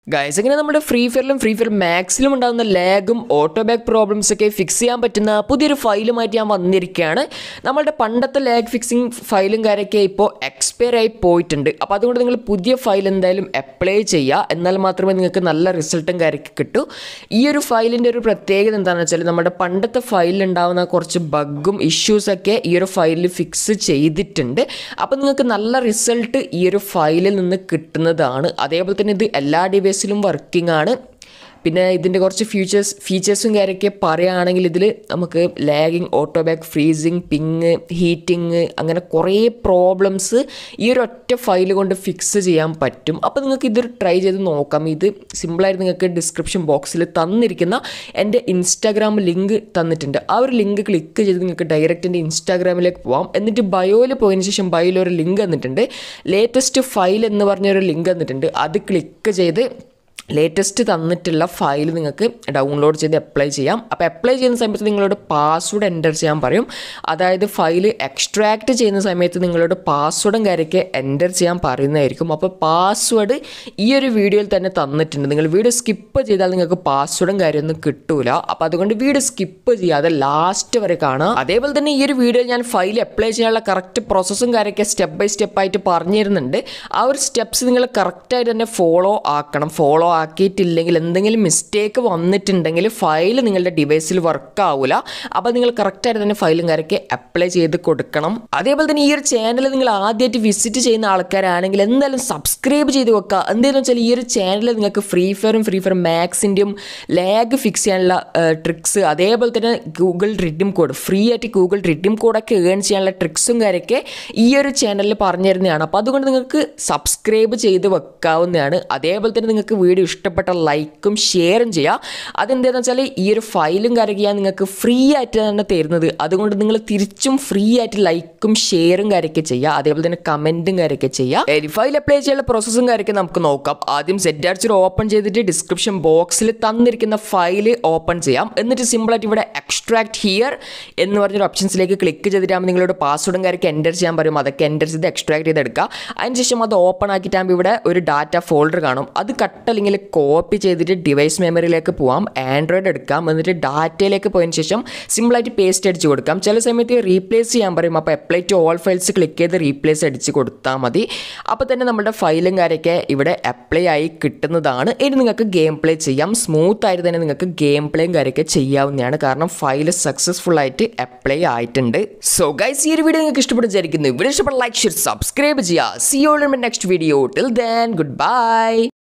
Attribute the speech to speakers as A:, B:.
A: guys അങ്ങനെ നമ്മുടെ free ഫയറിലും ഫ്രീ ഫയർ മാക്സിലും ഉണ്ടാകുന്ന ലാഗും ഓട്ടോ ബാക്ക് പ്രോബ്ലംസ് ഒക്കെ ഫിക്സ് ചെയ്യാൻ പറ്റുന്ന പുതിയൊരു ഫയലുമായിട്ട് ഞാൻ വന്നിരിക്കുകയാണ് നമ്മളുടെ പണ്ടത്തെ ലാഗ് ഫിക്സിങ് ഫയലും കാര്യമൊക്കെ ഇപ്പോൾ എക്സ്പയർ ആയി പോയിട്ടുണ്ട് അപ്പോൾ അതുകൊണ്ട് നിങ്ങൾ പുതിയ ഫയൽ എന്തായാലും അപ്ലൈ ചെയ്യുക എന്നാൽ മാത്രമേ നിങ്ങൾക്ക് നല്ല റിസൾട്ടും കാര്യമൊക്കെ കിട്ടൂ ഈ ഒരു ഫയലിൻ്റെ ഒരു പ്രത്യേകത എന്താണെന്ന് വെച്ചാൽ നമ്മുടെ പണ്ടത്തെ ഫയലിൽ ഉണ്ടാകുന്ന കുറച്ച് ബഗ്ഗും ഇഷ്യൂസൊക്കെ ഈ ഒരു ഫയലിൽ ഫിക്സ് ചെയ്തിട്ടുണ്ട് അപ്പോൾ നിങ്ങൾക്ക് നല്ല റിസൾട്ട് ഈ ഒരു ഫയലിൽ നിന്ന് കിട്ടുന്നതാണ് അതേപോലെ തന്നെ ഇത് എല്ലാ ഡിവൈസിലും വർക്കിംഗ് ആണ് പിന്നെ ഇതിൻ്റെ കുറച്ച് ഫ്യൂച്ചേഴ്സ് ഫീച്ചേഴ്സും കാര്യമൊക്കെ പറയുകയാണെങ്കിൽ ഇതിൽ നമുക്ക് lagging auto back freezing ping heating അങ്ങനെ കുറേ പ്രോബ്ലംസ് ഈ ഒരു ഒറ്റ ഫയൽ കൊണ്ട് ഫിക്സ് ചെയ്യാൻ പറ്റും അപ്പോൾ നിങ്ങൾക്ക് ഇതൊരു ട്രൈ ചെയ്ത് നോക്കാം ഇത് സിമ്പിളായിട്ട് നിങ്ങൾക്ക് ഡിസ്ക്രിപ്ഷൻ ബോക്സിൽ തന്നിരിക്കുന്ന എൻ്റെ ഇൻസ്റ്റാഗ്രാം ലിങ്ക് തന്നിട്ടുണ്ട് ആ ഒരു ലിങ്ക് ക്ലിക്ക് ചെയ്ത് നിങ്ങൾക്ക് ഡയറക്റ്റ് എൻ്റെ ഇൻസ്റ്റാഗ്രാമിലേക്ക് പോകാം എന്നിട്ട് ബയോയിൽ പോയതിന് ശേഷം ബയോയിൽ ഒരു ലിങ്ക് തന്നിട്ടുണ്ട് ലേറ്റസ്റ്റ് ഫയൽ എന്ന് പറഞ്ഞൊരു ലിങ്ക് തന്നിട്ടുണ്ട് അത് ക്ലിക്ക് ചെയ്ത് ലേറ്റസ്റ്റ് തന്നിട്ടുള്ള ഫയൽ നിങ്ങൾക്ക് ഡൗൺലോഡ് ചെയ്ത് അപ്ലൈ ചെയ്യാം അപ്പോൾ അപ്ലൈ ചെയ്യുന്ന സമയത്ത് നിങ്ങളോട് പാസ്വേഡ് എൻ്റർ ചെയ്യാൻ പറയും അതായത് ഫയൽ എക്സ്ട്രാക്ട് ചെയ്യുന്ന സമയത്ത് നിങ്ങളോട് പാസ്വേഡും കാര്യമൊക്കെ എൻ്റർ ചെയ്യാൻ പറയുന്നതായിരിക്കും അപ്പോൾ പാസ്വേഡ് ഈ ഒരു വീഡിയോയിൽ തന്നെ തന്നിട്ടുണ്ട് നിങ്ങൾ വീഡിയോ സ്കിപ്പ് ചെയ്താൽ നിങ്ങൾക്ക് പാസ്വേഡും കാര്യമൊന്നും കിട്ടൂല അപ്പോൾ അതുകൊണ്ട് വീഡിയോ സ്കിപ്പ് ചെയ്യാതെ ലാസ്റ്റ് വരെ കാണുക അതേപോലെ തന്നെ ഈ ഒരു വീഡിയോയിൽ ഞാൻ ഫയൽ അപ്ലൈ ചെയ്യാനുള്ള കറക്റ്റ് പ്രോസസ്സും കാര്യമൊക്കെ സ്റ്റെപ്പ് ബൈ സ്റ്റെപ്പ് ആയിട്ട് പറഞ്ഞു തരുന്നുണ്ട് ആ ഒരു സ്റ്റെപ്സ് നിങ്ങൾ കറക്റ്റായിട്ട് തന്നെ ഫോളോ ആക്കണം ഫോളോ ആക്കിയിട്ടില്ലെങ്കിൽ എന്തെങ്കിലും മിസ്റ്റേക്ക് വന്നിട്ടുണ്ടെങ്കിൽ ഫയൽ നിങ്ങളുടെ ഡിവൈസിൽ വർക്ക് ആവില്ല അപ്പോൾ നിങ്ങൾ കറക്റ്റായിട്ട് തന്നെ ഫയലും കാര്യമൊക്കെ അപ്ലൈ ചെയ്ത് കൊടുക്കണം അതേപോലെ തന്നെ ഈ ഒരു ചാനൽ നിങ്ങൾ ആദ്യമായിട്ട് വിസിറ്റ് ചെയ്യുന്ന ആൾക്കാരാണെങ്കിൽ എന്തായാലും സബ്സ്ക്രൈബ് ചെയ്ത് വെക്കുക എന്താണെന്ന് വെച്ചാൽ ഈ ഒരു ചാനലിൽ നിങ്ങൾക്ക് ഫ്രീ ഫയറും ഫ്രീ ഫയർ മാക്സിൻ്റെയും ലാഗ് ഫിക്സ് ചെയ്യാനുള്ള ട്രിക്സ് അതേപോലെ തന്നെ ഗൂഗിൾ റിഡിം കോഡ് ഫ്രീ ആയിട്ട് ഗൂഗിൾ റിഡിം കോഡൊക്കെ ഏൺ ചെയ്യാനുള്ള ട്രിക്സും കാര്യമൊക്കെ ഈ ഒരു ചാനലിൽ പറഞ്ഞു തരുന്നതാണ് അപ്പോൾ അതുകൊണ്ട് നിങ്ങൾക്ക് സബ്സ്ക്രൈബ് ചെയ്ത് വെക്കാവുന്നതാണ് അതേപോലെ തന്നെ നിങ്ങൾക്ക് വീഡിയോ ഇഷ്ടപ്പെട്ട ലൈക്കും ഷെയറും ചെയ്യുക അതെന്താണെന്ന് വെച്ചാൽ ഈ ഒരു ഫയലും കാര്യമൊക്കെ ഞാൻ നിങ്ങൾക്ക് ഫ്രീ ആയിട്ട് തന്നെ തരുന്നത് അതുകൊണ്ട് നിങ്ങൾ തിരിച്ചും ഫ്രീ ആയിട്ട് ലൈക്കും ഷെയറും കാര്യമൊക്കെ ചെയ്യുക അതേപോലെ തന്നെ കമൻറ്റും കാര്യമൊക്കെ ചെയ്യുക ഫയൽ അപ്ലൈ ചെയ്യാനുള്ള പ്രോസസ്സും കാര്യമൊക്കെ നമുക്ക് നോക്കാം ആദ്യം സെറ്റ് അടിച്ചൊരു ഓപ്പൺ ചെയ്തിട്ട് ഡിസ്ക്രിപ്ഷൻ ബോക്സിൽ തന്നിരിക്കുന്ന ഫയൽ ഓപ്പൺ ചെയ്യാം എന്നിട്ട് സിമ്പിളായിട്ട് ഇവിടെ എക്സ്ട്രാക്ട് ഹിയർ എന്ന് പറഞ്ഞൊരു ഓപ്ഷൻസിലേക്ക് ക്ലിക്ക് ചെയ്തിട്ടാകുമ്പോൾ നിങ്ങളോട് പാസ്വേഡും കാര്യമൊക്കെ എൻ്റർ ചെയ്യാൻ പറയും അതൊക്കെ എൻ്റർ ചെയ്ത് എക്സ്ട്രാക്ട് ചെയ്തെടുക്കുക അതിനുശേഷം അത് ഓപ്പൺ ആക്കിയിട്ടാകുമ്പോൾ ഇവിടെ ഒരു ഡാറ്റ ഫോൾഡർ കാണും അത് കട്ട് അല്ലെങ്കിൽ കോപ്പി ചെയ്തിട്ട് ഡിവൈസ് മെമ്മറിയിലേക്ക് പോവാം ആൻഡ്രോയിഡ് എടുക്കാം എന്നിട്ട് ഡാറ്റയിലേക്ക് പോയതിന് ശേഷം സിമ്പിളായിട്ട് പേസ്റ്റ് അടിച്ച് കൊടുക്കാം ചില സമയത്ത് റീപ്ലേസ് ചെയ്യാൻ പറയും അപ്പോൾ apply to all files click ചെയ്ത് റീപ്ലേസ് അടിച്ച് കൊടുത്താൽ മതി അപ്പോൾ തന്നെ നമ്മുടെ ഫയലും കാര്യമൊക്കെ ഇവിടെ അപ്ലൈ ആയി കിട്ടുന്നതാണ് ഇനി നിങ്ങൾക്ക് ഗെയിം പ്ലേ ചെയ്യാം സ്മൂത്ത് ആയിട്ട് തന്നെ നിങ്ങൾക്ക് ഗെയിം പ്ലേയും കാര്യമൊക്കെ ചെയ്യാവുന്നതാണ് കാരണം ഫയൽ സക്സസ്ഫുൾ ആയിട്ട് അപ്ലൈ ആയിട്ടുണ്ട് സോ ഗൈസ് ഈ ഒരു വീഡിയോ നിങ്ങൾക്ക് ഇഷ്ടപ്പെടുന്ന വിചാരിക്കുന്നു വീഡിയോ ഇഷ്ടപ്പെട്ട ലൈക്ക് ഷെയർ സബ്സ്ക്രൈബ് ചെയ്യുക see all next video till then good by